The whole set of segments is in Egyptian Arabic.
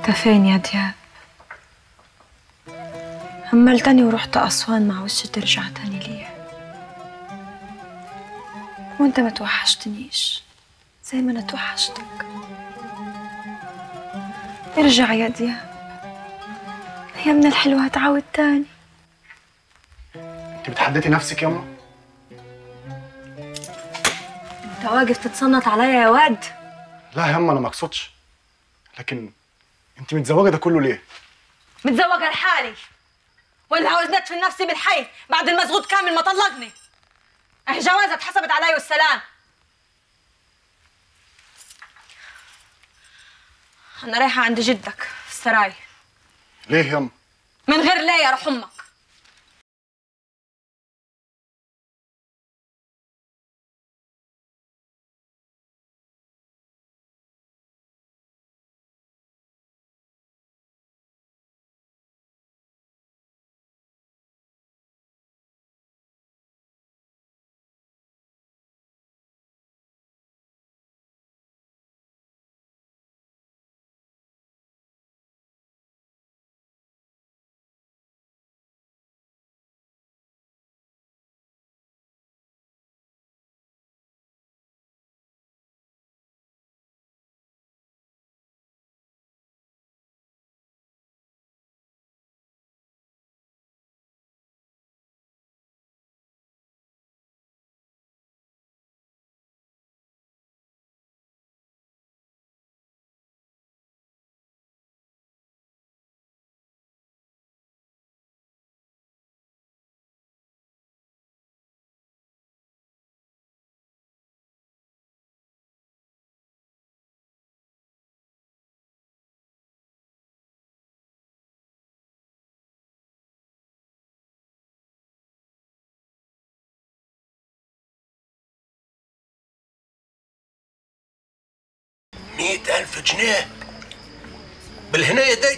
انت فين يا دياب هملتني ورحت أسوان مع وش ترجع تاني ليه وانت ما توحشتنيش زي ما انا توحشتك ارجع يا دياب ايامنا الحلوة هتعاود تاني انت بتحددي نفسك يما انت واقف تتصنت عليا يا واد لا يما انا ما اقصدش لكن انت متزوجه ده كله ليه متزوجة لحالي ولا عاوز ندفن نفسي بالحي بعد المزغوط كامل ما طلقني اه جوازة اتحسبت علي والسلام انا رايحة عند جدك في السراي ليه يما من غير ليه يا روح امك مئة ألف جنيه بالهناية دي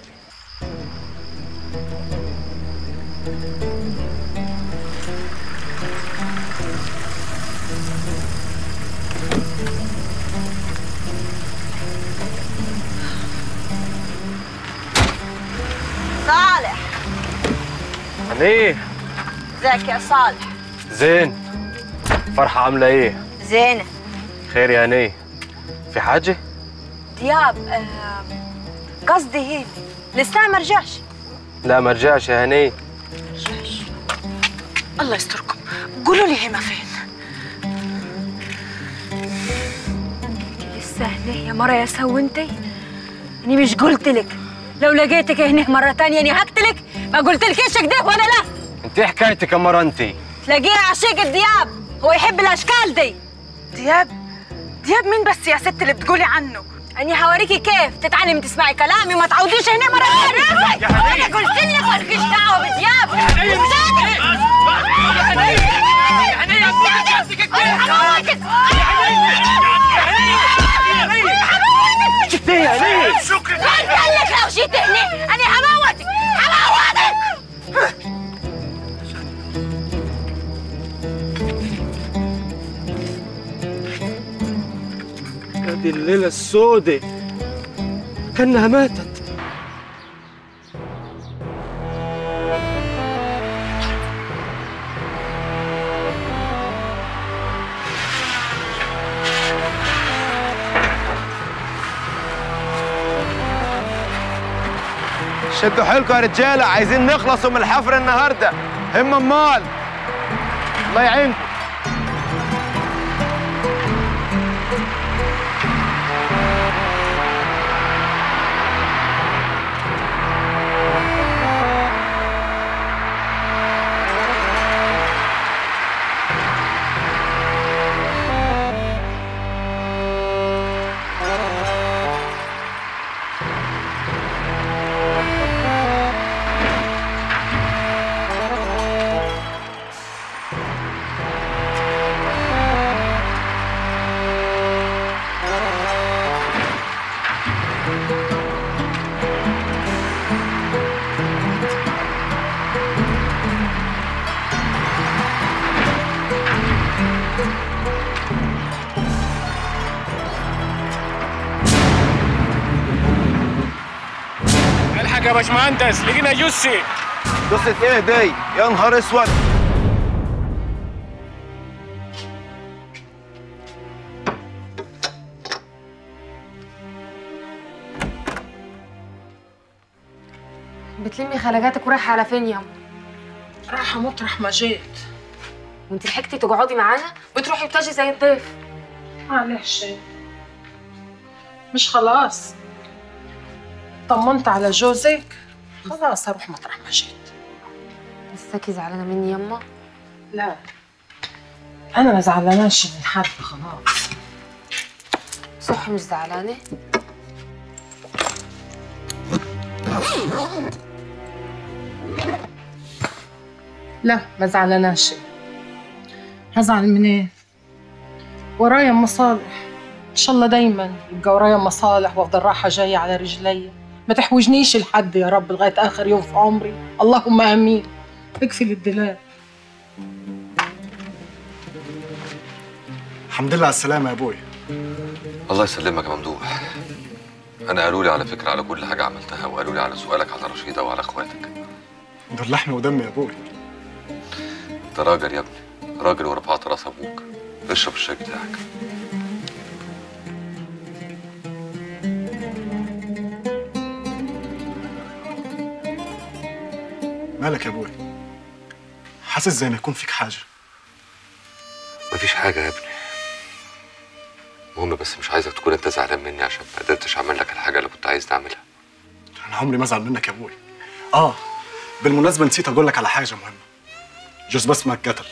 صالح هنيه ازيك يا صالح زين فرحة عاملة ايه؟ زينة خير يا هنيه في حاجة؟ دياب آه، قصدي هي لسه ما رجعش لا ما رجعش يا هنيه الله يستركم قولوا لي هما فين لسه هنا يا مرة يا سونتي اني مش قلت لك لو لقيتك هنا مرة تانية اني هقتلك ما قلت لكيش كده ولا لا انت إيه حكايتك يا مرة انت؟ تلاقيه عشيق الدياب هو يحب الاشكال دي دياب دياب مين بس يا ست اللي بتقولي عنه اني هوريكي كيف تتعلمي تسمعي كلامي وما تعوديش هنا مرة ثانية انا قلت لك مالكيش دعوة بدياب شكرا قال لك لو جيت هنا انا هموتك هموتك هذه الليلة السوداء كأنها ماتت شدوا حيلكم يا رجاله عايزين نخلصوا من الحفر النهارده هم امال الله يعينكم الحق يا باشمهندس لقينا جثه قصة ايه دي يا نهار اسود بتلمي خلاجاتك ورايحه على فين ياما رايحه مطرح ما جيت وانت لحقتي تقعدي معانا بتروحي وتجي زي الضيف معلش مش خلاص طمنت على جوزك خلاص هروح مطرح ما جيت لساكي زعلانه مني ياما لا انا ما زعلاناش من حد خلاص صح مش زعلانه لا ما زعلاناش هزعل من ايه ورايا مصالح ان شاء الله دايما يبقى ورايا مصالح وافضل رايحه جايه على رجلي ما تحوجنيش لحد يا رب لغايه اخر يوم في عمري اللهم امين اقفل الدلال الحمد لله على السلامه يا ابوي الله يسلمك يا ممدوح انا قالوا لي على فكره على كل حاجه عملتها وقالوا لي على سؤالك على رشيده وعلى اخواتك دول لحمي ودمي يا ابوي انت راجل يا ابني راجل ورفعت راس ابوك اشرب الشاي بتاعك مالك يا ابوي حاسس زي ما يكون فيك حاجه مفيش حاجه يا ابني المهم بس مش عايزك تكون انت زعلان مني عشان ما قدرتش اعمل لك الحاجه اللي كنت عايز نعملها انا عمري ما ازعل منك يا ابوي اه بالمناسبه نسيت اقول لك على حاجه مهمه جوز بسمة اتقتل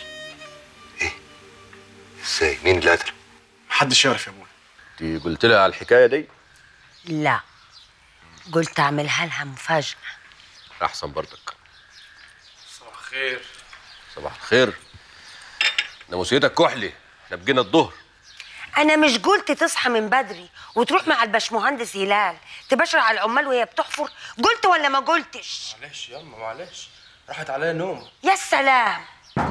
ازاي مين اللي قتله محدش يعرف يا ابوي دي قلت لها على الحكايه دي لا قلت اعملها لها مفاجأة احسن برضك صباح الخير صباح الخير ناموسيتك كحلي احنا بقينا الظهر انا مش قلت تصحى من بدري وتروح مع الباشمهندس هلال تبشر على العمال وهي بتحفر قلت ولا ما قلتش معلش ياما معلش راحت عليا نوم يا سلام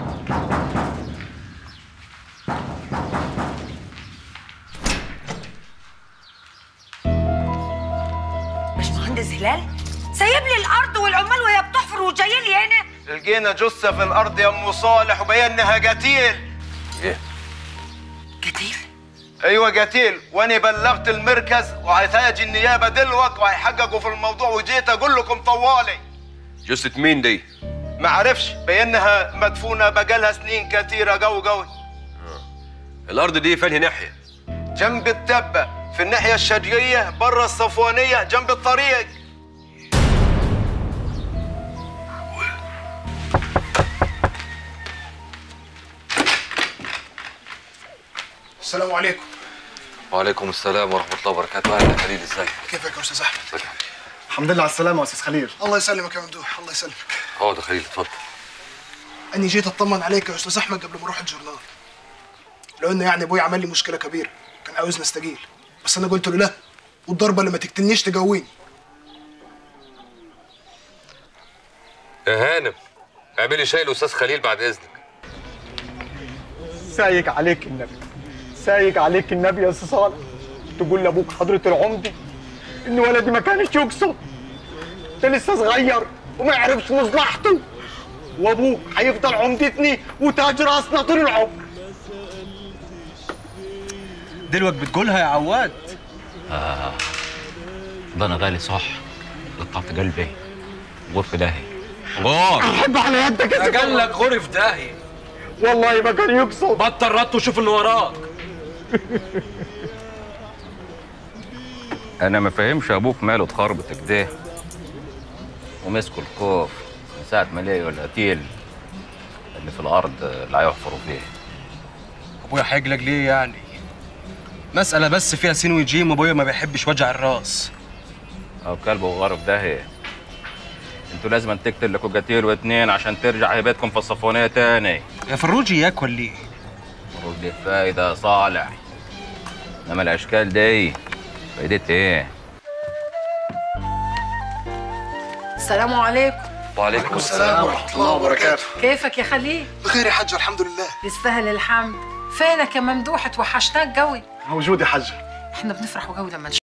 باشمهندس هلال سايب لي الارض والعمال وهي بتحفر وجاي لي هنا لقينا جثة في الأرض يا أم صالح وبينها قتيل ايه كتير أيوة قتيل وأنا بلغت المركز وهيتاج النيابة دلوك وهيحققوا في الموضوع وجيت أقول لكم طوالي جثه مين دي ما عرفش بينها مدفونة بقالها سنين كتيرة قوي قوي الارض دي فين ناحيه جنب التبة في الناحية الشرقية برا الصفوانية جنب الطريق السلام عليكم وعليكم السلام ورحمه الله وبركاته اهلا يا خليل ازيك كيفك يا استاذ احمد ازيك يا حبيبي؟ الحمد لله على السلامه يا استاذ خليل الله يسلمك يا ممدوح الله يسلمك اقعد يا خليل اتفضل اني جيت اطمن عليك يا استاذ احمد قبل ما اروح الجورنال لو انه يعني ابوي عمل لي مشكله كبيره كان عاوزني استجيل بس انا قلت له لا والضربه اللي ما تقتلنيش تقويني يا هانم اعملي شاي الاستاذ خليل بعد اذنك سايق عليك النبي سايق عليك النبي يا استاذ صالح تقول لابوك حضرة العمدي ان ولدي ما كانش يقصد ده لسه صغير وما يعرفش مصلحته وابوك هيفضل عمدتني وتاج راسنا طول العمر دلوقتي بتقولها يا عواد آه ده انا غالي صح قطعت قلبي غرف داهي غور احب على يدك يا قال لك غرف داهي والله ما كان يقصد بطل رد وشوف اللي وراك انا ما فهمش ابوك ماله اتخربط كده ومسكوا الكوف من ساعه ما لقوا القتيل اللي في الارض اللي هيحفروا فيه ابويا هيجلق ليه يعني مسألة بس فيها سين وجيم وابويا ما بيحبش وجع الراس او كلب وغرف داهي انتوا لازم تقتل لكم قتيل واتنين عشان ترجع هيبتكم في الصفونيه تاني يا فروجي اياك ولا ايه؟ ردي فايده يا صالح انما الاشكال دي فايدتها ايه؟ السلام عليكم وعليكم السلام ورحمه الله وبركاته كيفك يا خليل بخير يا حاج الحمد لله يستاهل الحمد فينك يا ممدوح توحشتك قوي موجود يا حاجه احنا بنفرح قوي لما